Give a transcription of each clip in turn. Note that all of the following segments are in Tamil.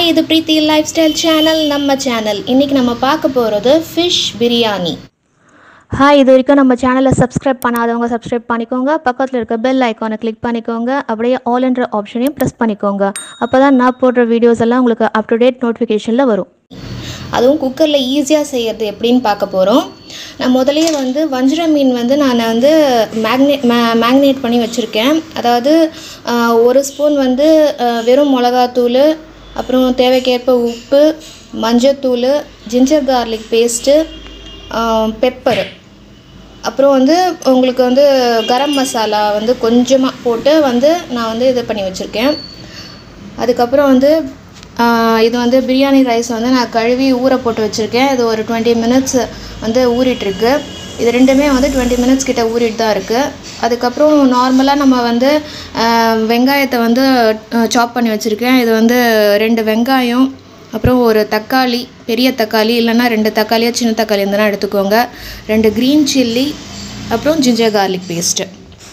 இது பிரீத்தி லைஃப் ஸ்டைல் சேனல் நம்ம சேனல் இன்றைக்கி நம்ம பார்க்க போகிறது ஃபிஷ் பிரியாணி ஹாய் இது வரைக்கும் நம்ம சேனலை சப்ஸ்கிரைப் பண்ணாதவங்க சப்ஸ்கிரைப் பண்ணிக்கோங்க பக்கத்தில் இருக்க பெல் ஐக்கானை கிளிக் பண்ணிக்கோங்க அப்படியே ஆல் என்ற ஆப்ஷனையும் ப்ரெஸ் பண்ணிக்கோங்க அப்போ தான் நான் போடுற வீடியோஸ் எல்லாம் உங்களுக்கு அப் டு டேட் நோட்டிஃபிகேஷனில் வரும் அதுவும் குக்கரில் ஈஸியாக செய்கிறது எப்படின்னு பார்க்க போகிறோம் நான் முதல்லயே வந்து வஞ்சிர மீன் வந்து நான் வந்து மேக்னேட் மே மேக்னேட் பண்ணி வச்சுருக்கேன் அதாவது ஆஹ், ஒரு ஸ்பூன் வந்து ஆஹ், வெறும் மிளகாத்தூள் அப்புறம் தேவைக்கேற்ப உப்பு மஞ்சத்தூள் ஜிஞ்சர் கார்லிக் பேஸ்ட்டு பெப்பரு அப்புறம் வந்து உங்களுக்கு வந்து கரம் மசாலா வந்து கொஞ்சமாக போட்டு வந்து நான் வந்து இது பண்ணி வச்சுருக்கேன் அதுக்கப்புறம் வந்து ஆஹ், இது வந்து பிரியாணி ரைஸ் வந்து நான் கழுவி ஊற போட்டு வச்சுருக்கேன் இது ஒரு டுவெண்ட்டி மினிட்ஸ் வந்து ஊறிட்டுருக்கு இது ரெண்டுமே வந்து டுவெண்ட்டி மினிட்ஸ் கிட்ட ஊறிட்டு தான் இருக்குது அதுக்கப்புறம் நார்மலாக நம்ம வந்து ஆஹ், வெங்காயத்தை வந்து சாப் பண்ணி வச்சுருக்கேன் இது வந்து ரெண்டு வெங்காயம் அப்புறம் ஒரு தக்காளி பெரிய தக்காளி இல்லைன்னா ரெண்டு தக்காளியாக சின்ன தக்காளி இருந்தாலும் எடுத்துக்கோங்க ரெண்டு க்ரீன் சில்லி அப்புறம் ginger garlic paste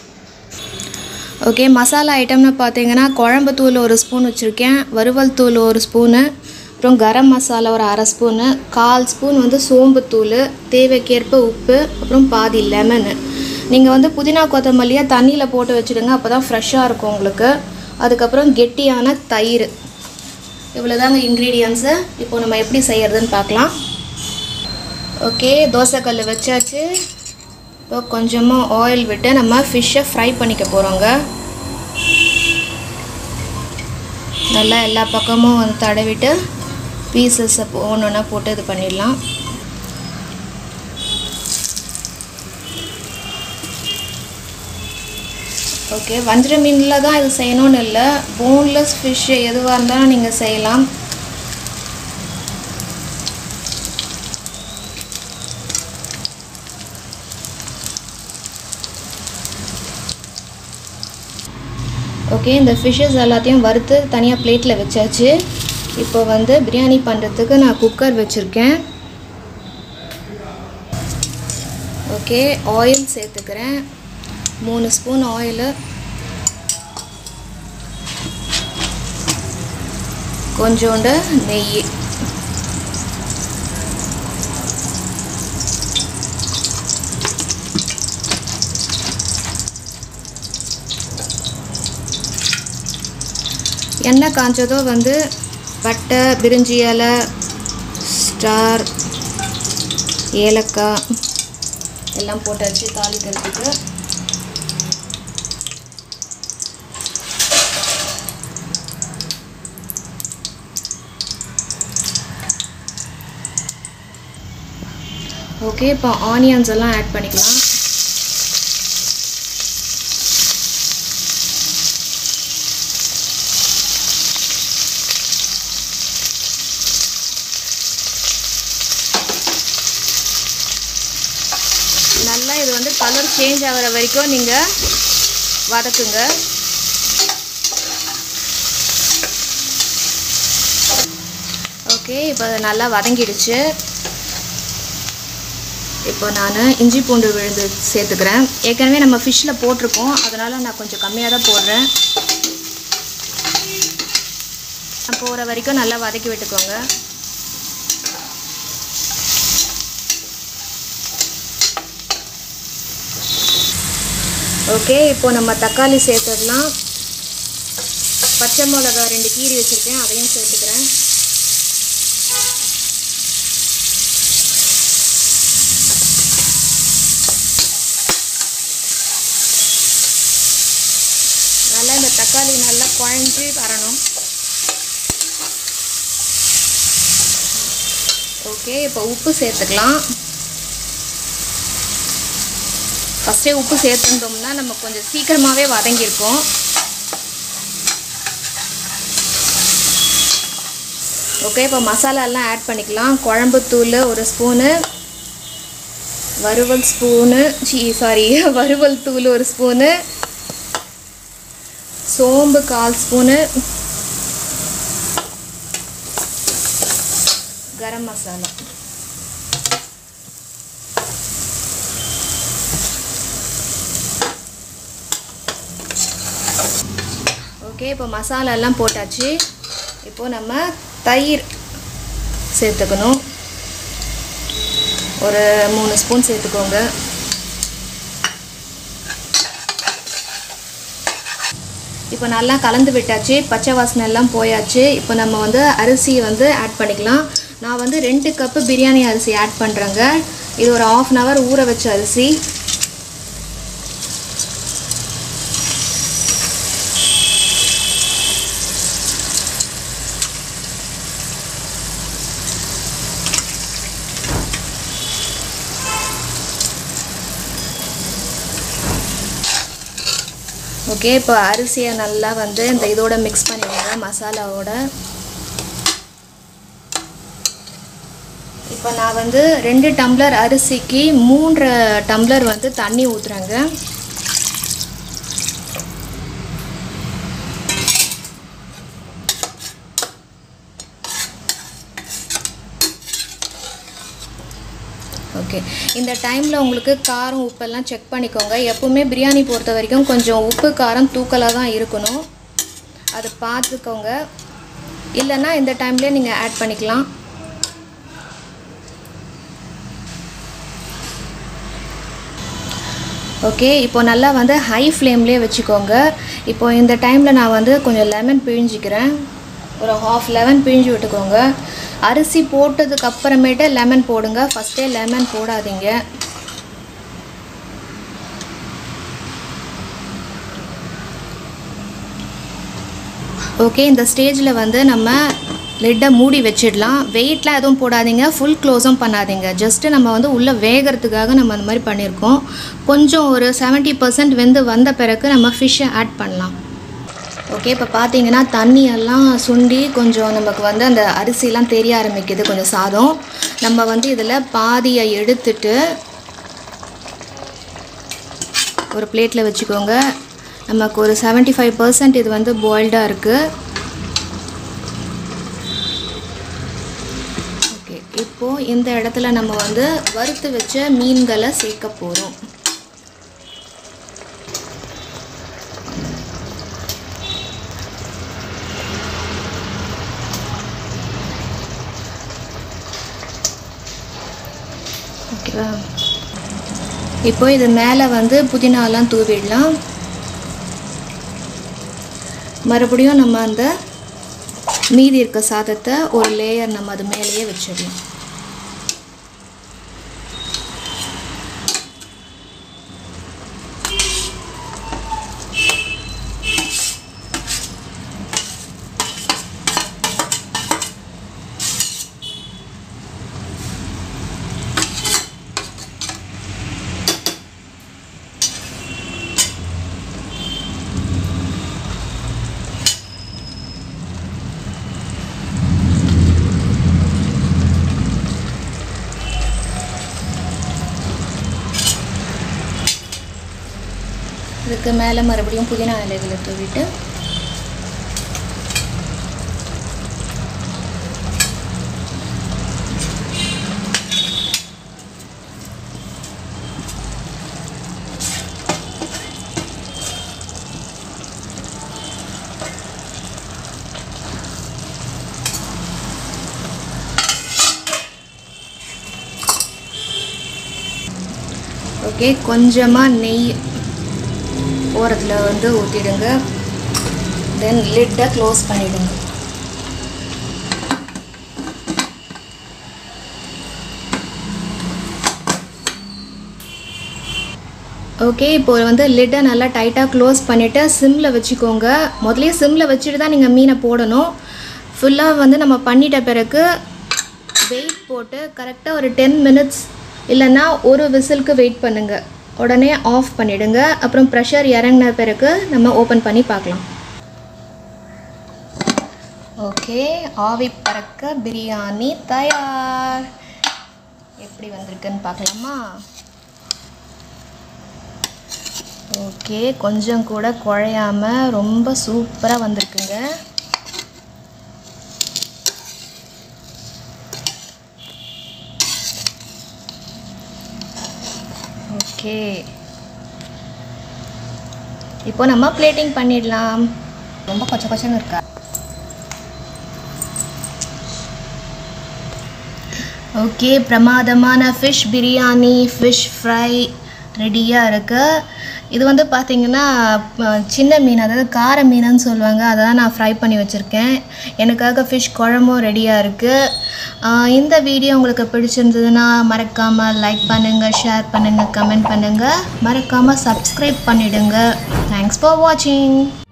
okay masala ஐட்டம்னு பார்த்தீங்கன்னா குழம்பு தூள் ஒரு ஸ்பூன் வச்சுருக்கேன் வறுவல் தூள் ஒரு ஸ்பூனு அப்புறம் கரம் மசாலா ஒரு அரை ஸ்பூனு கால் ஸ்பூன் வந்து சோம்புத்தூள் தேவைக்கேற்ப உப்பு அப்புறம் பாதி லெமனு நீங்கள் வந்து புதினா கொத்தமல்லியை தண்ணியில் போட்டு வச்சுடுங்க அப்போ தான் ஃப்ரெஷ்ஷாக இருக்கும் உங்களுக்கு அதுக்கப்புறம் கெட்டியான தயிர் இவ்வளோதாங்க இன்க்ரீடியன்ஸு இப்போ நம்ம எப்படி செய்யறதுன்னு பார்க்கலாம் ஓகே தோசைக்கல் வச்சாச்சு இப்போ கொஞ்சமாக ஆயில் விட்டு நம்ம ஃபிஷ்ஷை ஃப்ரை பண்ணிக்க போகிறோங்க நல்லா எல்லா பக்கமும் வந்து தடவிட்டு பீசஸை ஒன்று ஒன்றா போட்டு இது பண்ணிடலாம் ஓகே வஞ்சிர மீனில் தான் இது செய்யணும்னு இல்லை போன்லெஸ் ஃபிஷ் எதுவாக இருந்தாலும் நீங்கள் செய்யலாம் ஓகே இந்த ஃபிஷ்ஷஸ் எல்லாத்தையும் வறுத்து தனியாக பிளேட்டில் வச்சாச்சு இப்போ வந்து பிரியாணி பண்ணுறதுக்கு நான் குக்கர் வச்சுருக்கேன் ஓகே ஆயில் சேர்த்துக்கிறேன் மூணு ஸ்பூன் ஆயிலு கொஞ்சோண்டு நெய் எண்ணெய் காஞ்சதோ வந்து பட்டை பிரிஞ்சி இலை ஸ்டார் ஏலக்காய் எல்லாம் போட்டாச்சு தாளிக்கிறதுக்கு ஓகே இப்போ ஆனியன்ஸ் எல்லாம் ஆட் பண்ணிக்கலாம் நல்லா இது வந்து கலர் சேஞ்ச் ஆகிற வரைக்கும் நீங்கள் வதக்குங்க ஓகே இப்போ அது நல்லா வதங்கிடுச்சு இப்போ நான் இஞ்சி பூண்டு விழுந்து சேர்த்துக்கிறேன் ஏற்கனவே நம்ம ஃபிஷ்ஷில் போட்டிருக்கோம் அதனால் நான் கொஞ்சம் கம்மியாக தான் போடுறேன் போகிற வரைக்கும் நல்லா வதக்கி விட்டுக்கோங்க ஓகே இப்போ நம்ம தக்காளி சேர்த்துடலாம் பச்சை மிளகா ரெண்டு கீரி வச்சுருக்கேன் அதையும் சேர்த்துக்கிறேன் நல்லா இந்த தக்காளி நல்லா குழஞ்சி வரணும் ஓகே இப்போ உப்பு சேர்த்துக்கலாம் ஃபஸ்ட்டே உப்பு சேர்த்துருந்தோம்னா நம்ம கொஞ்சம் சீக்கிரமாகவே வதங்கியிருக்கோம் ஓகே இப்போ மசாலா எல்லாம் ஆட் பண்ணிக்கலாம் குழம்புத்தூள் ஒரு ஸ்பூனு வறுவல் ஸ்பூனு சி சாரி வறுவல் தூள் ஒரு ஸ்பூனு சோம்பு கால் ஸ்பூனு கரம் மசாலா ஓகே இப்போ மசாலா எல்லாம் போட்டாச்சு இப்போது நம்ம தயிர் சேர்த்துக்கணும் ஒரு மூணு ஸ்பூன் சேர்த்துக்கோங்க இப்போ நல்லா கலந்து விட்டாச்சு பச்சை வாசனை எல்லாம் போயாச்சு இப்போ நம்ம வந்து அரிசி வந்து ஆட் பண்ணிக்கலாம் நான் வந்து ரெண்டு கப்பு பிரியாணி அரிசி ஆட் பண்ணுறேங்க இது ஒரு ஆஃப் அன் ஹவர் ஊற வச்ச அரிசி ஓகே இப்போ அரிசியை நல்லா வந்து இந்த இதோட மிக்ஸ் பண்ணிடுங்க மசாலாவோட இப்போ நான் வந்து ரெண்டு டம்ளர் அரிசிக்கு மூன்று டம்ளர் வந்து தண்ணி ஊற்றுறேங்க ஓகே இந்த டைமில் உங்களுக்கு காரம் உப்பெல்லாம் செக் பண்ணிக்கோங்க எப்போவுமே பிரியாணி பொறுத்த வரைக்கும் கொஞ்சம் உப்பு காரம் தூக்கலாக தான் இருக்கணும் அதை பார்த்துக்கோங்க இல்லைன்னா இந்த டைம்லேயே நீங்கள் ஆட் பண்ணிக்கலாம் ஓகே இப்போ நல்லா வந்து ஹை ஃப்ளேம்லேயே வச்சுக்கோங்க இப்போ இந்த டைமில் நான் வந்து கொஞ்சம் லெமன் பிழிஞ்சிக்கிறேன் ஒரு ஹாஃப் லெமன் பிழிஞ்சு விட்டுக்கோங்க அரிசி போட்டதுக்கு அப்புறமேட்டு லெமன் போடுங்க ஃபஸ்ட்டே லெமன் போடாதீங்க ஓகே இந்த ஸ்டேஜில் வந்து நம்ம லிட்டை மூடி வச்சிடலாம் வெயிட்லாம் எதுவும் போடாதீங்க ஃபுல் க்ளோஸும் பண்ணாதீங்க ஜஸ்ட்டு நம்ம வந்து உள்ளே வேகிறதுக்காக நம்ம அந்த மாதிரி பண்ணியிருக்கோம் கொஞ்சம் ஒரு செவன்ட்டி பர்சன்ட் வெந்து வந்த பிறகு நம்ம ஃபிஷ்ஷை ஆட் பண்ணலாம் ஓகே இப்போ பார்த்தீங்கன்னா தண்ணி எல்லாம் சுண்டி கொஞ்சம் நமக்கு வந்து அந்த அரிசிலாம் தெரிய ஆரம்பிக்குது கொஞ்சம் சாதம் நம்ம வந்து இதில் பாதியை எடுத்துட்டு ஒரு பிளேட்டில் வச்சுக்கோங்க நமக்கு ஒரு செவன்ட்டி ஃபைவ் பர்சன்ட் இது வந்து பாயில்டாக இருக்குது ஓகே இப்போது இந்த இடத்துல நம்ம வந்து வறுத்து வச்ச மீன்களை சேர்க்க போகிறோம் ஓகேவா இப்போ இது மேலே வந்து புதினாலாம் தூவிடலாம் மறுபடியும் நம்ம அந்த மீதி இருக்க சாதத்தை ஒரு லேயர் நம்ம அது மேலேயே வச்சிடலாம் இதுக்கு மேலே மறுபடியும் புதினா இலைகளை தூவிட்டு ஓகே கொஞ்சமாக நெய் ஓரத்தில் வந்து ஊற்றிடுங்க தென் லிட்டை க்ளோஸ் பண்ணிவிடுங்க ஓகே இப்போ வந்து லிட்டை நல்லா டைட்டாக க்ளோஸ் பண்ணிவிட்டு சிம்மில் வச்சுக்கோங்க முதலே சிம்மில் வச்சுட்டு தான் நீங்கள் மீனை போடணும் ஃபுல்லாக வந்து நம்ம பண்ணிட்ட பிறகு வெயிட் போட்டு கரெக்டாக ஒரு டென் மினிட்ஸ் இல்லைன்னா ஒரு விசிலுக்கு வெயிட் பண்ணுங்கள் உடனே ஆஃப் பண்ணிவிடுங்க அப்புறம் ப்ரெஷர் இறங்கின பிறகு நம்ம ஓப்பன் பண்ணி பார்க்கலாம் ஓகே ஆவி பறக்க பிரியாணி தயார் எப்படி வந்திருக்குன்னு பார்க்கலாமா ஓகே கொஞ்சம் கூட குழையாம ரொம்ப சூப்பராக வந்திருக்குங்க ஓகே இப்போ நம்ம பிளேட்டிங் பண்ணிடலாம் ரொம்ப கொச்ச கொச்சன்னு இருக்கா ஓகே பிரமாதமான ஃபிஷ் பிரியாணி ஃபிஷ் ஃப்ரை ரெடியாக இருக்குது இது வந்து பார்த்திங்கன்னா அஹ், சின்ன மீன் அதாவது கார மீனுன்னு சொல்லுவாங்க அதை தான் நான் ஃப்ரை பண்ணி வச்சுருக்கேன் எனக்காக ஃபிஷ் குழம்பும் ரெடியாக இருக்குது இந்த வீடியோ உங்களுக்கு பிடிச்சிருந்ததுன்னா மறக்காமல் லைக் பண்ணுங்கள் ஷேர் பண்ணுங்கள் கமெண்ட் பண்ணுங்கள் மறக்காமல் சப்ஸ்கிரைப் பண்ணிவிடுங்க தேங்க்ஸ் ஃபார் வாட்சிங்